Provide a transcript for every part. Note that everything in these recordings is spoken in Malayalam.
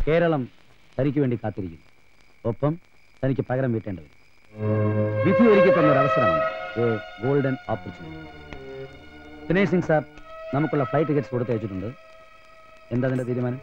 കേരളം തനിക്ക് വേണ്ടി കാത്തിരിക്കുന്നു ഒപ്പം തനിക്ക് പകരം വീട്ടേണ്ടി വരും വിധി ഒരുക്കി തന്ന ഒരു അവസരമാണ് a golden opportunity Dinesh Singh sir നമുക്കുള്ള ഫ്ലൈറ്റ് ടിക്കറ്റ്സ് കൊടുത്തയച്ചിട്ടുണ്ട് എന്താ അതിന്റെ തീരുമാനം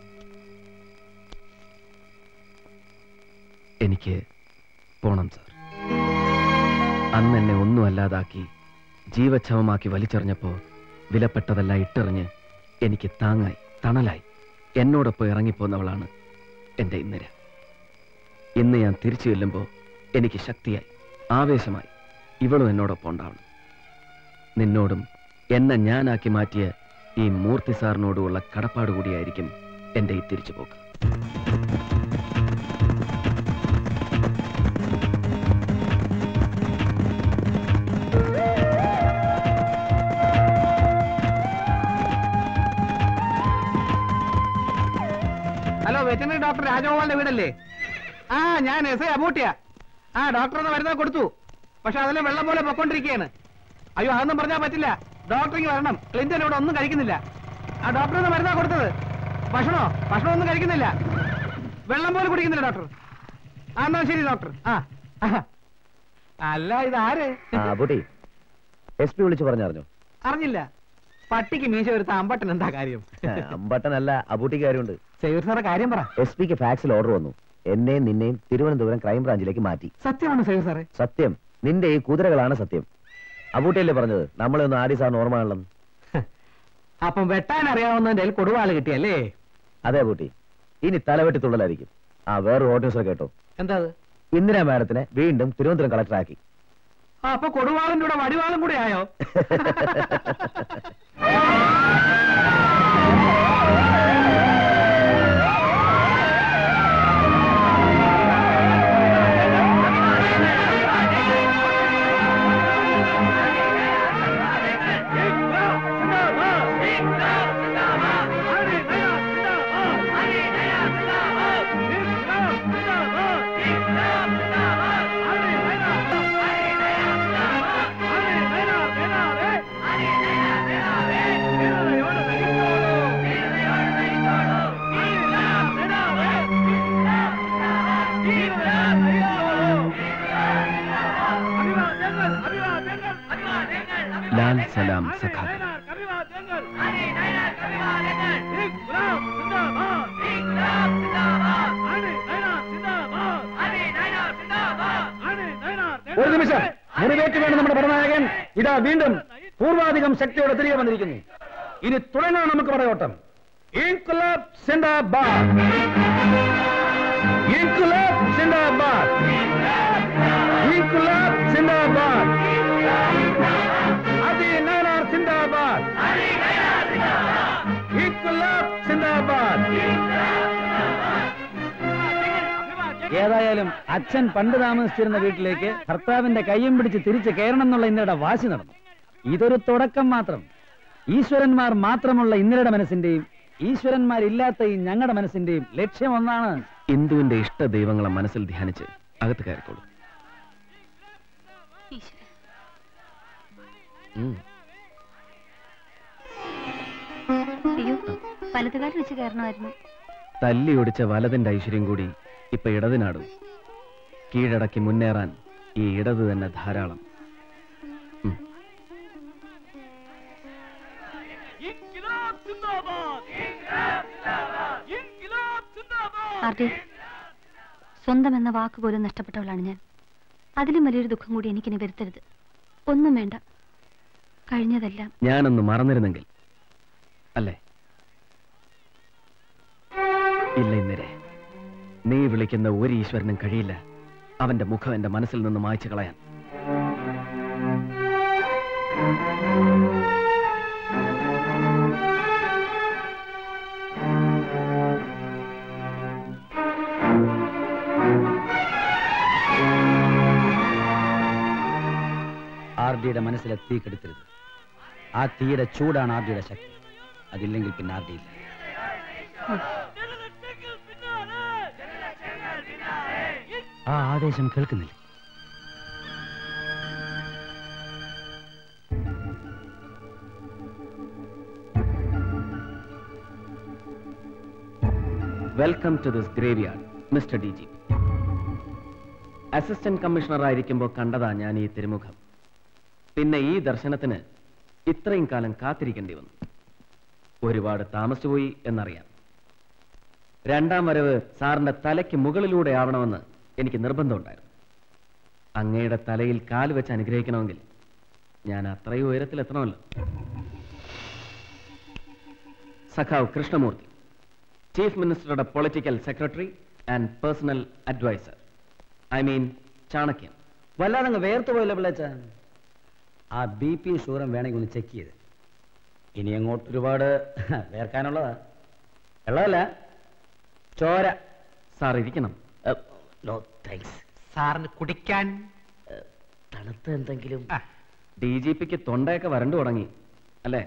എനിക്ക് പോണം സാർ അന്ന് എന്നെ ഒന്നും അല്ലാതാക്കി ജീവച്ഛവമാക്കി വലിച്ചെറിഞ്ഞപ്പോ വിലപ്പെട്ടതെല്ലാം ഇട്ടെറിഞ്ഞ് എനിക്ക് താങ്ങായി തണലായി എന്നോടൊപ്പം ഇറങ്ങിപ്പോന്നവളാണ് എൻ്റെ ഇന്ദിര ഇന്ന് ഞാൻ തിരിച്ചു ചെല്ലുമ്പോൾ എനിക്ക് ശക്തിയായി ആവേശമായി ഇവളും എന്നോടൊപ്പം ഉണ്ടാവണം നിന്നോടും എന്നെ ഞാനാക്കി മാറ്റിയ ഈ മൂർത്തി സാറിനോടുമുള്ള കടപ്പാട് കൂടിയായിരിക്കും എൻ്റെ ഈ തിരിച്ചുപോക്ക് ഹലോ വെറ്റിനറി ഡോക്ടർ രാജഗോപാലിന്റെ വീടല്ലേ ആ ഞാൻ എസ് ഐ അബൂട്ടിയ ആ ഡോക്ടർ ഒന്ന് മരുന്ന് കൊടുത്തു പക്ഷെ അതിലെ വെള്ളം പോലെ പൊക്കോണ്ടിരിക്കുകയാണ് അയ്യോ അതൊന്നും പറഞ്ഞാൽ പറ്റില്ല ഡോക്ടറിങ് വരണം ക്ലിന്റൺ ഇവിടെ ഒന്നും കഴിക്കുന്നില്ല ആ ഡോക്ടർ ഒന്ന് മരുന്നാ കൊടുത്തത് ഭക്ഷണോ ഭക്ഷണം ഒന്നും കഴിക്കുന്നില്ല വെള്ളം പോലെ കുടിക്കുന്നില്ല ഡോക്ടർ ആ എന്നാ ശരി ഡോക്ടർ ആ ആ. അല്ല ഇത് ആര് ബുട്ടി എസ് പി വിളിച്ച് പറഞ്ഞറിഞ്ഞു അറിഞ്ഞില്ല പട്ടിക്ക് മീശ വരുത്ത അമ്പട്ടൻ എന്താ കാര്യം അമ്പട്ടനല്ല അബൂട്ടിക്ക് കാര്യമുണ്ട് സേവർ സാറെ കാര്യം പറ എസ് പിക്ക് ഫാക്സിൽ ഓർഡർ വന്നു എന്നെയും നിന്നെയും തിരുവനന്തപുരം ക്രൈംബ്രാഞ്ചിലേക്ക് മാറ്റി സത്യമാണ് സേവർ സാറേ സത്യം നിന്റെ ഈ കുതിരകളാണ് സത്യം അബൂട്ടിയല്ലേ പറഞ്ഞത് നമ്മളെ ഒന്ന് ആടി സാറിന് ഓർമ്മയാണല്ലോ അപ്പം വെട്ടാൻ അറിയാവുന്നതിന്റെ കയ്യിൽ കൊടുവാള് കിട്ടിയല്ലേ അതെ അബൂട്ടി ഇനി തലവെട്ടി തുള്ളലായിരിക്കും ആ വേറെ ഓട്ടോസ് കേട്ടോ എന്താ അത് ഇന്ദിരാ മാഡത്തിനെ വീണ്ടും തിരുവനന്തപുരം കളക്ടറാക്കി ആ, അപ്പൊ കൊടുവാളിന്റെ കൂടെ വടിവാളും കൂടെ ആയോ ലാൽ സലാം സഖാക്കൾ ഒരു നിമിഷം മുറിവേറ്റ് വേണം നമ്മുടെ ഭരണനായകൻ ഇതാ വീണ്ടും പൂർവാധികം ശക്തിയോടെ തിരികെ വന്നിരിക്കുന്നു ഇനി തുടങ്ങാം നമുക്ക് പടയോട്ടം ഇൻകുലാബ് സിന്ദാബാദ് ഇൻകുലാബ് സിന്ദാബാദ് ഇൻകുലാബ് സിന്ദാബാദ് അതി നയനാർ സിന്ദാബാദ് ഇൻകുലാബ് സിന്ദാബാദ് ഏതായാലും അച്ഛൻ പണ്ട് താമസിച്ചിരുന്ന വീട്ടിലേക്ക് ഭർത്താവിന്റെ കയ്യും പിടിച്ച് തിരിച്ച് കയറണം എന്നുള്ള ഇന്നയുടെ വാശി നടന്നു ഇതൊരു തുടക്കം മാത്രം ഈശ്വരന്മാർ മാത്രമുള്ള ഇന്നരുടെ മനസ്സിന്റെയും ഈശ്വരന്മാരില്ലാത്ത ഈ ഞങ്ങളുടെ മനസ്സിന്റെയും ലക്ഷ്യം ഒന്നാണ് ഇന്ദുവിന്റെ ഇഷ്ട ദൈവങ്ങളെ മനസ്സിൽ ധ്യാനിച്ച് അകത്ത് കയറിക്കോളൂ ഉം. അയ്യോ വലതുകാലം വെച്ച് കയറണമായിരുന്നു തല്ലി ഒടിച്ച വലതിന്റെ ഐശ്വര്യം കൂടി ഇപ്പൊ ഇടതിനാടും കീഴടക്കി മുന്നേറാൻ ഈ ഇടത് തന്നെ ധാരാളം ഉം. ആർട്ടി സ്വന്തം എന്ന വാക്ക് പോലും നഷ്ടപ്പെട്ടവളാണ് ഞാൻ അതിലും വലിയൊരു ദുഃഖം കൂടി എനിക്കിനി വരുത്തരുത് ഒന്നും വേണ്ട കഴിഞ്ഞതെല്ലാം ഞാനൊന്ന് മറന്നിരുന്നെങ്കിൽ അല്ലേ ഇല്ല ഇന്നരെ നീ വിളിക്കുന്ന ഒരു ഈശ്വരനും കഴിയില്ല അവന്റെ മുഖം എന്റെ മനസ്സിൽ നിന്ന് മായ്ച്ചു കളയാൻ ആർ ഡിയുടെ മനസ്സിലെ തീ കെടുത്തരുത് ആ തീയുടെ ചൂടാണ് ആർ ഡിയുടെ ശക്തി അതില്ലെങ്കിൽ പിന്നെ ആർ ഡി ഇല്ല ആ ആവേശം കേൾക്കുന്നില്ല welcome to this graveyard mister D G assistant commissioner ആയിരിക്കുമ്പോൾ കണ്ടതാ ഞാൻ ഈ തിരുമുഖം പിന്നെ ഈ ദർശനത്തിന് ഇത്രയും കാലം കാത്തിരിക്കേണ്ടി വന്നു ഒരുപാട് താമസിച്ചുപോയി എന്നറിയാം രണ്ടാം വരവ് സാറിന്റെ തലയ്ക്ക് മുകളിലൂടെ ആവണമെന്ന് എനിക്ക് നിർബന്ധമുണ്ടായിരുന്നു അങ്ങയുടെ തലയിൽ കാൽ വെച്ച് അനുഗ്രഹിക്കണമെങ്കിൽ ഞാൻ അത്രയും ഉയരത്തിലെത്തണമല്ലോ സഖാവ് കൃഷ്ണമൂർത്തി ചീഫ് മിനിസ്റ്ററുടെ political secretary and personal adviser I mean ചാണക്യൻ വല്ലാതെ അങ്ങ് വേർത്തു പോയല്ലോ പിള്ളേച്ച ആ ബി പി ഷുഗറും വേണമെങ്കിൽ ഒന്ന് ചെക്ക് ചെയ്ത് ഇനി അങ്ങോട്ട് ഒരുപാട് വേർക്കാനുള്ളതാ ഉള്ളതല്ല ചോര സാർ ഇരിക്കണം നോ താങ്ക്സ് സാറിന് കുടിക്കാൻ തണുത്ത എന്തെങ്കിലും ആ, ഡി ജി പിക്ക് തൊണ്ടയൊക്കെ വരണ്ടു തുടങ്ങി അല്ലേ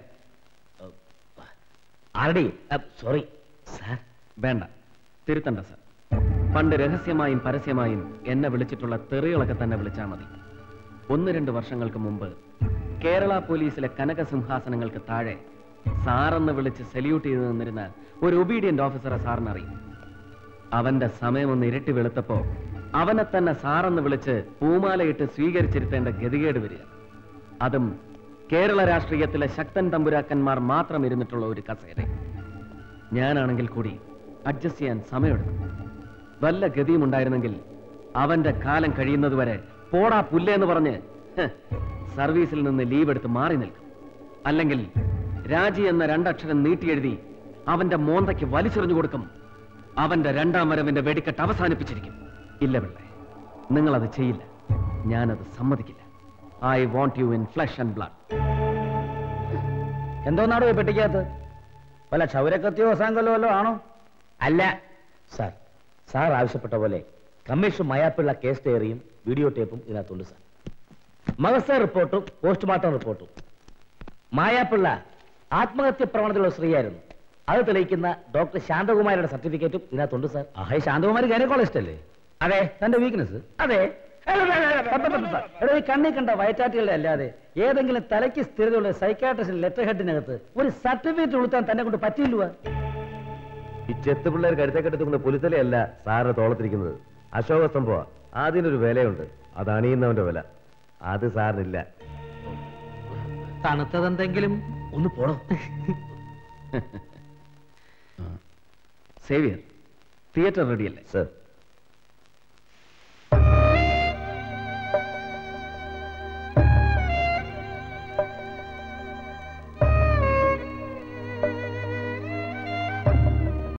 ആരടി സോറി സാർ വേണ്ട തിരുത്തണ്ട സാർ പണ്ട് രഹസ്യമായും പരസ്യമായും എന്നെ വിളിച്ചിട്ടുള്ള തെറികളൊക്കെ തന്നെ വിളിച്ചാൽ മതി ഒന്ന് രണ്ട് വർഷങ്ങൾക്ക് മുമ്പ് കേരള പോലീസിലെ കനകസിംഹാസനങ്ങൾക്ക് താഴെ സാറെന്ന് വിളിച്ച് സല്യൂട്ട് ചെയ്ത് നിന്നിരുന്ന ഒരു ഒബീഡിയന്റ് ഓഫീസറെ സാറിനറിയും അവന്റെ സമയം ഒന്ന് ഇരട്ടി വെളുത്തപ്പോ അവനെ തന്നെ സാറെന്ന് വിളിച്ച് പൂമാലയിട്ട് സ്വീകരിച്ചിരുത്തേണ്ട ഗതികേട് വരിക അതും കേരള രാഷ്ട്രീയത്തിലെ ശക്തൻ തമ്പുരാക്കന്മാർ മാത്രം ഇരുന്നിട്ടുള്ള ഒരു കസേര ഞാനാണെങ്കിൽ കൂടി അഡ്ജസ്റ്റ് ചെയ്യാൻ സമയമെടുക്കും വല്ല ഗതിയും ഉണ്ടായിരുന്നെങ്കിൽ അവന്റെ കാലം കഴിയുന്നതുവരെ പോടാ പുല്ലേന്ന് പറഞ്ഞ് ഹ്, സർവീസിൽ നിന്ന് ലീവ് എടുത്ത് മാറി നിൽക്കും അല്ലെങ്കിൽ രാജി എന്ന രണ്ടക്ഷരം നീട്ടിയെഴുതി അവന്റെ മോന്തയ്ക്ക് വലിച്ചെറിഞ്ഞു കൊടുക്കും അവന്റെ രണ്ടാം വരവിന്റെ വെടിക്കെട്ട് അവസാനിപ്പിച്ചിരിക്കും ഇല്ല പിള്ളേ നിങ്ങളത് ചെയ്യില്ല ഞാനത് സമ്മതിക്കില്ല I want you in flesh and blood എന്തോന്നാടോ ഈ പെട്ടിക്കകത്ത് വല്ല ക്ഷൗരക്കത്തിയോ സാങ്കല്ലോ വല്ലോ ആണോ അല്ല സാർ സാർ ആവശ്യപ്പെട്ട പോലെ കമ്മീഷൻ മയാപ്പിള്ള കേസ് ഡയറിയും വീഡിയോ ടേപ്പും ഇതിനകത്തുണ്ട് സാർ മകസ റിപ്പോർട്ടും പോസ്റ്റ്മോർട്ടം റിപ്പോർട്ടും മായാപ്പിള്ള ആത്മഹത്യ പ്രവണതയുള്ള സ്ത്രീയായിരുന്നു അത് തെളിയിക്കുന്ന ഡോക്ടർ ശാന്തകുമാരിയുടെ സർട്ടിഫിക്കറ്റും ഇതിനകത്തുണ്ട് സാർ ആഹേ ശാന്തകുമാരി ഗൈനക്കോളജിസ്റ്റ് അല്ലേ അതെ തന്റെ വീക്ക്നെസ് അതെ എടോ, ഈ കണ്ണി കണ്ട വയറ്റാറ്റുകളുടെ അല്ലാതെ ഏതെങ്കിലും തലയ്ക്ക് സ്ഥിരതയുള്ള സൈക്കാട്രിസ്റ്റിന്റെ ലെറ്റർ ഹെഡിനകത്ത് ഒരു സർട്ടിഫിക്കറ്റ് ഉളുത്താൻ തന്നെ കൊണ്ട് പറ്റിയില്ലുവാ ഈ ചെത്ത് പിള്ളേർ കരുത്തേക്കെടുത്തുകൊണ്ട് പുലിത്തലയല്ല സാറിന് തോളത്തിരിക്കുന്നത് അശോക സംഭവ അതിനൊരു വിലയുണ്ട് അത് അണിയുന്നവന്റെ വില അത് സാറിനില്ല തണുത്തതെന്തെങ്കിലും ഒന്ന് പോടോ സേവിയർ തിയേറ്റർ റെഡിയല്ലേ സർ